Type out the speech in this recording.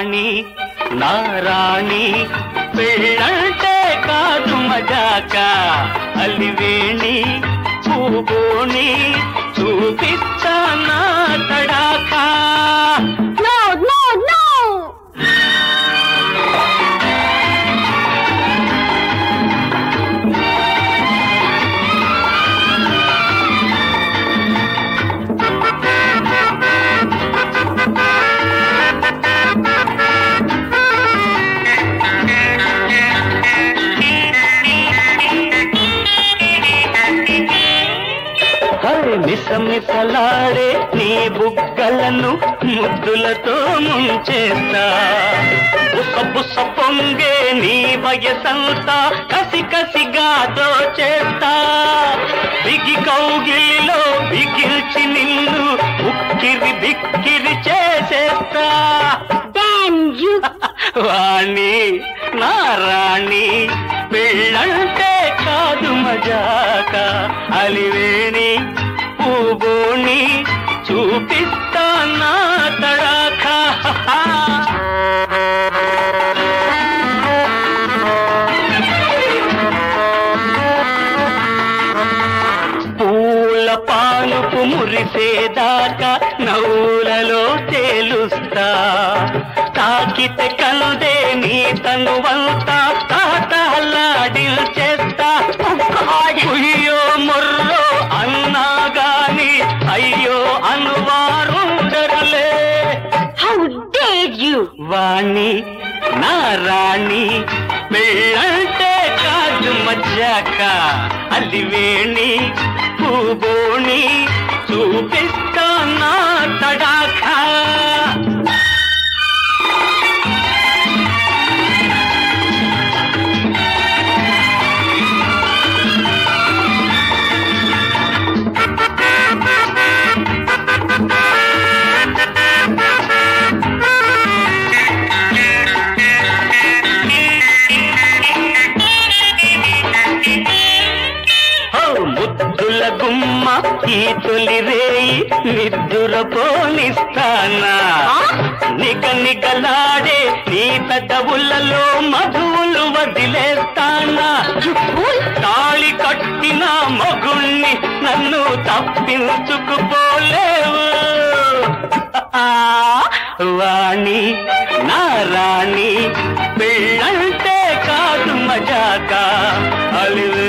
వాణి నారాణి పెళ్ళంటే కాదు మజాక అలివేణి పూబోణి చూపిస్తా నా తడాకా No, no, no! హరి మిసమిసలాడే నీ బుగ్గలను ముద్దులతో ముంచేస్తా బుస బుస పొంగే నీ వయసంతా కసి కసిగా దోచేస్తా బిగి కౌగిలిలో బిగిల్చి నిన్ను ఉక్కిరి బిక్కిరి చేసేస్తా Damn you! వాణి నారాణి పెళ్ళంటే కాదు మజాక అలివేణి పూబోణి చూపిస్తా నా తడాక పూల పానుపు మురిసేదాకా నవ్వులలో తేలుస్తా తాకితే కందే నీ తనువంతా తాతలాడిల్చేస్తా అయ్యో మొర్రో అన్నా గాని అయ్యో అనువారుండరులే How dare you! వాణి నా రాణి పెళ్ళంటే కాదు మజ్జాక అలివేణి పూబోణి చూపిస్తా నా తడాకా ఓ ముద్దుల గుమ్మ ఈ తొలి రేయి నిద్దుర పోనిస్తానా నిగ నిగలాడే నీ పెదవులలో మధువులు వదిలేస్తానా తాళి కట్టిన మగుణ్ణి నన్ను తప్పించుకుపోలేవు ఆ, వాణి నా రాణి పెళ్ళంటే కాదు మజాక అలివే